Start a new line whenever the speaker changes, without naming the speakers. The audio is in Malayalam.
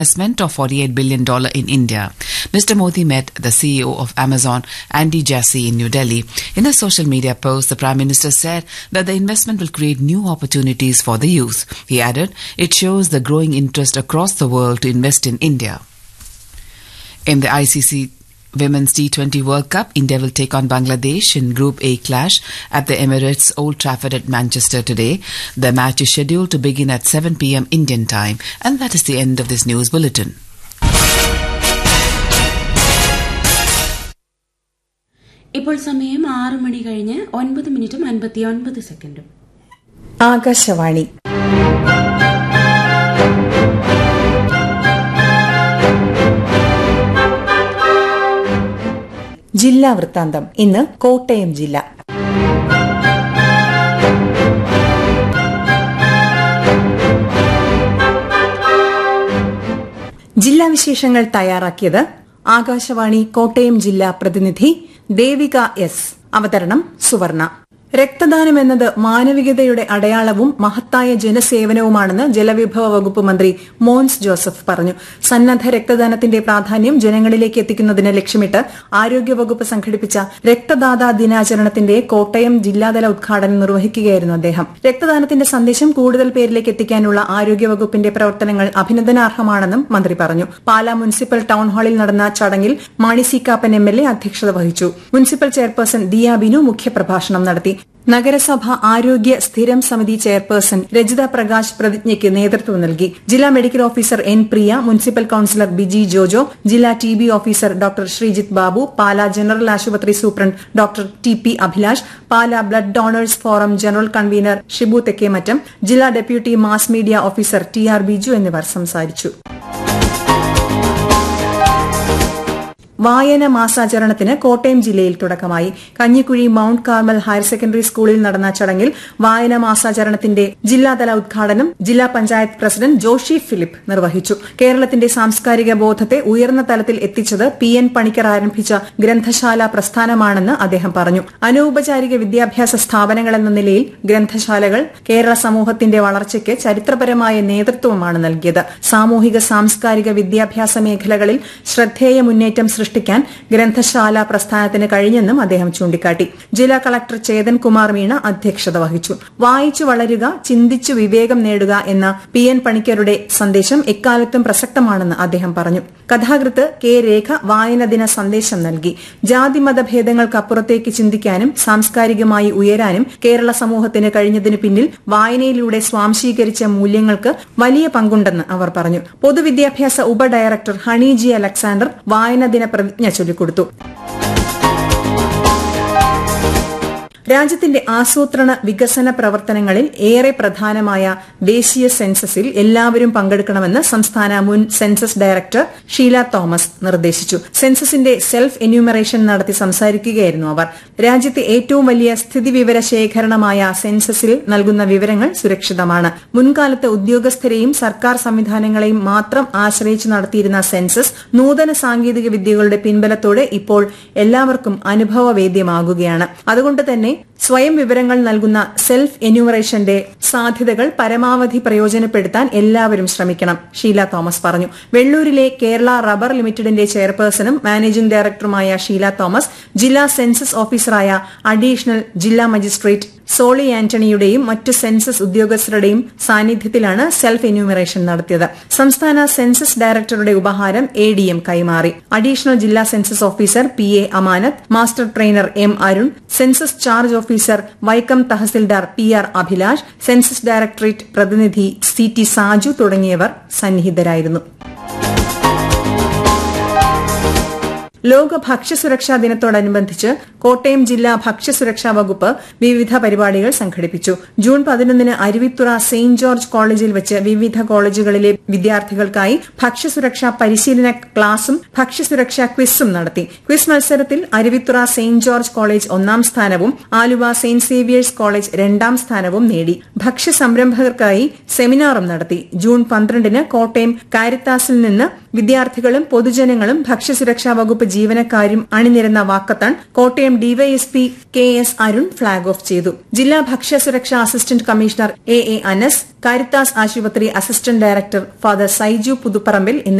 investment of $48 billion in India. Mr. Modi met the CEO of Amazon, Andy Jassy, in New Delhi. In a social media post, the Prime Minister said that the investment will create new opportunities for the youth. He added, it shows the growing interest across the world to invest in India. In the ICC Women's T20 World Cup, India will take on Bangladesh in Group A clash at the Emirates Old Trafford at Manchester today. The match is scheduled to begin at 7 p.m. Indian time. And that is the end of this news bulletin.
ഇപ്പോൾ സമയം ആറ് മണി കഴിഞ്ഞ് ഒൻപത് മിനിറ്റും അൻപത്തി ഒൻപത് സെക്കൻഡും
ആകാശവാണി ജില്ലാ വൃത്താന്തം ഇന്ന് കോട്ടയം ജില്ല ജില്ലാ വിശേഷങ്ങൾ തയ്യാറാക്കിയത് ആകാശവാണി കോട്ടയം ജില്ലാ പ്രതിനിധി ദേവിക എസ് അവതരണം സുവർണ രക്തദാനം എന്നത് മാനവികതയുടെ അടയാളവും മഹത്തായ ജനസേവനവുമാണെന്ന് ജലവിഭവ വകുപ്പ് മന്ത്രി മോൻസ് ജോസഫ് പറഞ്ഞു സന്നദ്ധ രക്തദാനത്തിന്റെ പ്രാധാന്യം ജനങ്ങളിലേക്ക് എത്തിക്കുന്നതിന് ലക്ഷ്യമിട്ട് ആരോഗ്യവകുപ്പ് സംഘടിപ്പിച്ച രക്തദാതാ ദിനാചരണത്തിന്റെ കോട്ടയം ജില്ലാതല ഉദ്ഘാടനം നിർവഹിക്കുകയായിരുന്നു അദ്ദേഹം രക്തദാനത്തിന്റെ സന്ദേശം കൂടുതൽ പേരിലേക്ക് എത്തിക്കാനുള്ള ആരോഗ്യവകുപ്പിന്റെ പ്രവർത്തനങ്ങൾ അഭിനന്ദനാർഹമാണെന്നും മന്ത്രി പറഞ്ഞു പാലാ മുനിസിപ്പൽ ടൌൺ ഹാളിൽ നടന്ന ചടങ്ങിൽ Mani C Kappan M L A അധ്യക്ഷത വഹിച്ചു മുനിസിപ്പൽ ചെയർപേഴ്സൺ ദിയ ബിനു മുഖ്യപ്രഭാഷണം നടത്തി നഗരസഭ ആരോഗ്യ സ്ഥിരം സമിതി ചെയർപേഴ്സൺ രജിത പ്രകാശ് പ്രതിജ്ഞയ്ക്ക് നേതൃത്വം നൽകി ജില്ലാ medical officer N Priya municipal councillor Biji Jojo ജില്ലാ T B officer doctor Sreejith Babu Pala general ആശുപത്രി superintendent doctor T P Abhilash Pala blood donors forum general convener Shibu Thekkemattam ജില്ലാ deputy mass media officer T R Biju എന്നിവർ സംസാരിച്ചു വായന മാസാചരണത്തിന് കോട്ടയം ജില്ലയിൽ തുടക്കമായി Kanjikuzhy Mount Carmel higher secondary സ്കൂളിൽ നടന്ന ചടങ്ങിൽ വായന മാസാചരണത്തിന്റെ ജില്ലാതല ഉദ്ഘാടനം ജില്ലാ പഞ്ചായത്ത് പ്രസിഡന്റ് ജോഷി ഫിലിപ്പ് നിർവഹിച്ചു കേരളത്തിന്റെ സാംസ്കാരിക ബോധത്തെ ഉയർന്ന തലത്തിൽ എത്തിച്ചത് പി എൻ പണിക്കർ ആരംഭിച്ച ഗ്രന്ഥശാല പ്രസ്ഥാനമാണെന്ന് അദ്ദേഹം പറഞ്ഞു അനൌപചാരിക വിദ്യാഭ്യാസ സ്ഥാപനങ്ങളെന്ന നിലയിൽ ഗ്രന്ഥശാലകൾ കേരള സമൂഹത്തിന്റെ വളർച്ചയ്ക്ക് ചരിത്രപരമായ നേതൃത്വമാണ് നൽകിയത് സാമൂഹിക സാംസ്കാരിക വിദ്യാഭ്യാസ മേഖലകളിൽ ശ്രദ്ധേയ മുന്നേറ്റം സൃഷ്ടിക്കാൻ ഗ്രന്ഥശാല പ്രസ്ഥാനത്തിന് കഴിഞ്ഞെന്നും അദ്ദേഹം ചൂണ്ടിക്കാട്ടി ജില്ലാ കളക്ടർ ചേതൻ കുമാർ മീണ അധ്യക്ഷത വഹിച്ചു വായിച്ചു വളരുക ചിന്തിച്ചു വിവേകം നേടുക എന്ന പി എൻ പണിക്കരുടെ സന്ദേശം എക്കാലത്തും പ്രസക്തമാണെന്ന് അദ്ദേഹം പറഞ്ഞു കഥാകൃത്ത് കെ രേഖ വായന ദിന സന്ദേശം നൽകി ജാതിമത ഭേദങ്ങൾക്കപ്പുറത്തേക്ക് ചിന്തിക്കാനും സാംസ്കാരികമായി ഉയരാനും കേരള സമൂഹത്തിന് കഴിഞ്ഞതിന് പിന്നിൽ വായനയിലൂടെ സ്വാംശീകരിച്ച മൂല്യങ്ങൾക്ക് വലിയ പങ്കുണ്ടെന്ന് അവർ പറഞ്ഞു പൊതുവിദ്യാഭ്യാസ ഉപഡയറക്ടർ ഹണി ജി അലക്സാണ്ടർ വായന ദിന പ്രതിജ്ഞ ചൊല്ലിക്കൊടുത്തു രാജ്യത്തിന്റെ ആസൂത്രണ വികസന പ്രവർത്തനങ്ങളിൽ ഏറെ പ്രധാനമായ ദേശീയ സെൻസസിൽ എല്ലാവരും പങ്കെടുക്കണമെന്ന് സംസ്ഥാന മുൻ സെൻസസ് ഡയറക്ടർ ഷീല തോമസ് നിർദ്ദേശിച്ചു സെൻസസിന്റെ സെൽഫ് എന്യൂമറേഷൻ നടത്തി സംസാരിക്കുകയായിരുന്നു അവർ രാജ്യത്തെ ഏറ്റവും വലിയ സ്ഥിതിവിവര ശേഖരണമായ സെൻസസിൽ നൽകുന്ന വിവരങ്ങൾ സുരക്ഷിതമാണ് മുൻകാലത്ത് ഉദ്യോഗസ്ഥരെയും സർക്കാർ സംവിധാനങ്ങളെയും മാത്രം ആശ്രയിച്ച് നടത്തിയിരുന്ന സെൻസസ് നൂതന സാങ്കേതിക വിദ്യകളുടെ പിൻബലത്തോടെ ഇപ്പോൾ എല്ലാവർക്കും അനുഭവവേദ്യമാകുകയാണ് അതുകൊണ്ട് തന്നെ സ്വയം വിവരങ്ങൾ നൽകുന്ന സെൽഫ് എന്യൂമറേഷന്റെ സാധ്യതകൾ പരമാവധി പ്രയോജനപ്പെടുത്താൻ എല്ലാവരും ശ്രമിക്കണം ഷീല തോമസ് പറഞ്ഞു വെള്ളൂരിലെ കേരള റബ്ബർ ലിമിറ്റഡിന്റെ ചെയർപേഴ്സണും മാനേജിംഗ് ഡയറക്ടറുമായ ഷീല തോമസ് ജില്ലാ സെൻസസ് ഓഫീസറായ അഡീഷണൽ ജില്ലാ മജിസ്ട്രേറ്റ് സോളി ആന്റണിയുടെയും മറ്റു സെൻസസ് ഉദ്യോഗസ്ഥരുടെയും സാന്നിധ്യത്തിലാണ് സെൽഫ് എന്യൂമറേഷൻ നടത്തിയത് സംസ്ഥാന സെൻസസ് ഡയറക്ടറുടെ ഉപഹാരം എ ഡി എം കൈമാറി അഡീഷണൽ ജില്ലാ census officer P A Amanath master trainer M Arun census charge officer Vaikom tahsildar P R Abhilash census directorate പ്രതിനിധി സി ടി സാജു തുടങ്ങിയവർ സന്നിഹിതരായിരുന്നു ലോക ഭക്ഷ്യസുരക്ഷാ ദിനത്തോടനുബന്ധിച്ച് കോട്ടയം ജില്ലാ ഭക്ഷ്യസുരക്ഷാ വകുപ്പ് വിവിധ പരിപാടികൾ സംഘടിപ്പിച്ചു ജൂൺ പതിനൊന്നിന് അരുവിത്തുറ സെയിന്റ് ജോർജ് കോളേജിൽ വെച്ച് വിവിധ കോളേജുകളിലെ വിദ്യാർത്ഥികൾക്കായി ഭക്ഷ്യസുരക്ഷാ പരിശീലന ക്ലാസും ഭക്ഷ്യസുരക്ഷാ ക്വിസും നടത്തി ക്വിസ് മത്സരത്തിൽ അരുവിത്തുറ സെയിന്റ് ജോർജ് കോളേജ് ഒന്നാം സ്ഥാനവും ആലുവ സെയിന്റ് സേവിയേഴ്സ് കോളേജ് രണ്ടാം സ്ഥാനവും നേടി ഭക്ഷ്യ സംരംഭകർക്കായി സെമിനാറും നടത്തി ജൂൺ പന്ത്രണ്ടിന് കോട്ടയം കാരിത്താസിൽ നിന്ന് വിദ്യാർത്ഥികളും പൊതുജനങ്ങളും ഭക്ഷ്യസുരക്ഷാ വകുപ്പ് ജീവനക്കാരും അണിനിരന്ന walkathon Kottayam DYSP K S Arun flag off ചെയ്തു ജില്ലാ ഭക്ഷ്യസുരക്ഷാ assistant commissioner A A Anas Caritas ആശുപത്രി അസിസ്റ്റന്റ് ഡയറക്ടർ ഫാദർ സൈജു പുതുപ്പറമ്പിൽ